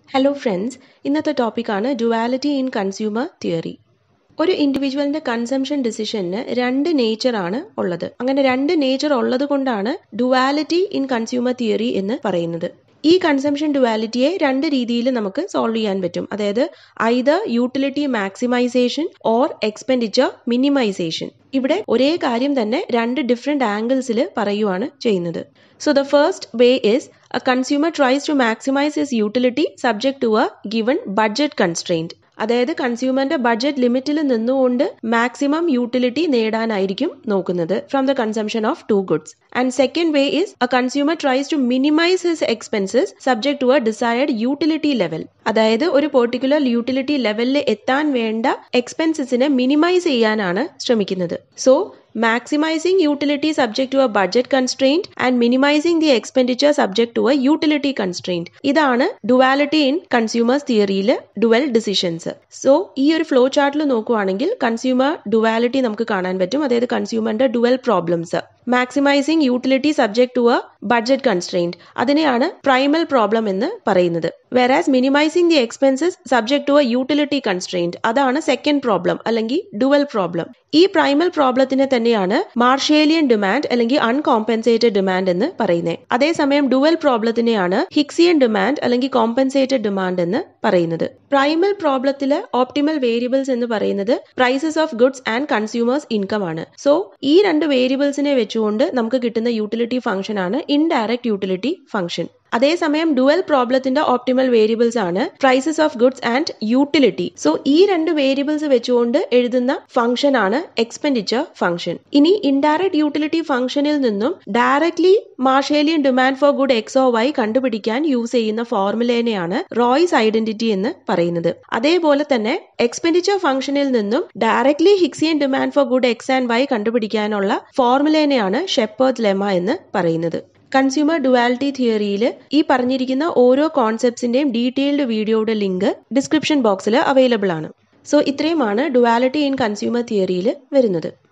hello friends ഇന്നത്തെ ടോപ്പിക്കാണ് duality in consumer theory ഒരു ഇൻഡിവിജ്വലിന്റെ കൺസംഷൻ ഡിസിഷന് രണ്ട് നേച്ചറാണ് ഉള്ളത് അങ്ങനെ രണ്ട് നേച്ചർ ഉള്ളത് കൊണ്ടാണ് ഡുവാലിറ്റി ഇൻ കൺസ്യൂമർ തിയറി എന്ന് പറയുന്നത് ഈ കൺസംഷൻ ഡുവാലിറ്റിയെ രണ്ട് രീതിയിൽ നമുക്ക് സോൾവ് ചെയ്യാൻ പറ്റും അതായത് either utility maximization or expenditure minimization ഇവിടെ ഒരേ കാര്യം തന്നെ രണ്ട് ഡിഫറെന്റ് ആംഗിൾസിൽ പറയുവാണ് ചെയ്യുന്നത് so the first way is a consumer tries to maximize his utility subject to a given budget constraint അതായത് കൺസ്യൂമറിന്റെ ബഡ്ജറ്റ് ലിമിറ്റിൽ നിന്നുകൊണ്ട് മാക്സിമം യൂട്ടിലിറ്റി നേടാനായിരിക്കും നോക്കുന്നത് from the consumption of two goods and second way is a consumer tries to minimize his expenses subject to a desired utility level അതായത് ഒരു particular utility ലെവലിൽ എത്താൻ വേണ്ട എക്സ്പെൻസസിനെ minimize ചെയ്യാനാണ് ശ്രമിക്കുന്നത് so maximizing utility subject to a budget constraint and minimizing the expenditure subject to a utility constraint ഇതാണ് duality in consumers തിയറിയിൽ dual decisions so ഈ ഒരു ഫ്ലോ ചാർട്ടിൽ നോക്കുവാണെങ്കിൽ കൺസ്യൂമർ ഡുവാലിറ്റി നമുക്ക് കാണാൻ പറ്റും അതായത് കൺസ്യൂമറിന്റെ dual problems maximizing utility subject to a budget constraint അതിനെയാണ് പ്രൈമൽ പ്രോബ്ലം എന്ന് പറയുന്നത് versus minimizing the expenses subject to a utility constraint അതാണ് സെക്കൻഡ് പ്രോബ്ലം അല്ലെങ്കിൽ ഡുവൽ പ്രോബ്ലം ഈ പ്രൈമൽ പ്രോബ്ലത്തിനെ തന്നെയാണ് മാർഷേലിയൻ ഡിമാൻഡ് അല്ലെങ്കിൽ അൺകോമ്പൻസേറ്റഡ് ഡിമാൻഡ് എന്ന് പറയുന്നത് അതേസമയം ഡുവൽ പ്രോബ്ലത്തിനെയാണ് ഹിക്സിയൻ ഡിമാൻഡ് അല്ലെങ്കിൽ കോമ്പൻസേറ്റഡ് ഡിമാൻഡ് എന്ന് പറയുന്നത് പ്രൈമൽ പ്രോബ്ലത്തില് ഓപ്റ്റിമൽ വേരിയബിൾസ് എന്ന് പറയുന്നത് prices of goods and consumers income ആണ് സോ ഈ രണ്ട് വേരിയബിൾസിനെ വെച്ചുകൊണ്ട് നമുക്ക് കിട്ടുന്ന യൂട്ടിലിറ്റി ഫംഗ്ഷൻ ആണ് ഇൻഡയറക്റ്റ് യൂട്ടിലിറ്റി ഫംഗ്ഷൻ അതേസമയം ഡുവൽ പ്രോബ്ലത്തിന്റെ ഓപ്റ്റിമൽ വേരിയബിൾസ് ആണ് prices of goods and utility so ഈ രണ്ട് വേരിയബിൾസ് വെച്ചുകൊണ്ട് എഴുതുന്ന ഫംഗ്ഷൻ ആണ് എക്സ്പെൻഡിച്ചർ ഫംഗ്ഷൻ ഇനി ഇൻഡയറക്റ്റ് യൂട്ടിലിറ്റി ഫംഗ്ഷനിൽ നിന്നും directly Marshallian demand for good X or Y കണ്ടുപിടിക്കാൻ യൂസ് ചെയ്യുന്ന ഫോർമുലേനെയാണ് റോയ്സ് ഐഡന്റിറ്റി എന്ന് പറയുന്നത് അതേപോലെ തന്നെ എക്സ്പെൻഡിച്ചർ ഫംഗ്ഷനിൽ നിന്നും directly Hicksian demand for good X and Y കണ്ടുപിടിക്കാനുള്ള ഫോർമുലേനെയാണ് ഷെപ്പേർഡ് ലെമ എന്ന് പറയുന്നത് കൺസ്യൂമർ ഡുവാലിറ്റി തിയറിയിൽ ഈ പറഞ്ഞിരിക്കുന്ന ഓരോ കോൺസെപ്റ്റ്സിന്റെയും ഡീറ്റെയിൽഡ് വീഡിയോയുടെ ലിങ്ക് ഡിസ്ക്രിപ്ഷൻ ബോക്സിൽ അവൈലബിൾ ആണ് സോ ഇത്രയുമാണ് ഡുവാലിറ്റി ഇൻ കൺസ്യൂമർ തിയറിയിൽ വരുന്നത്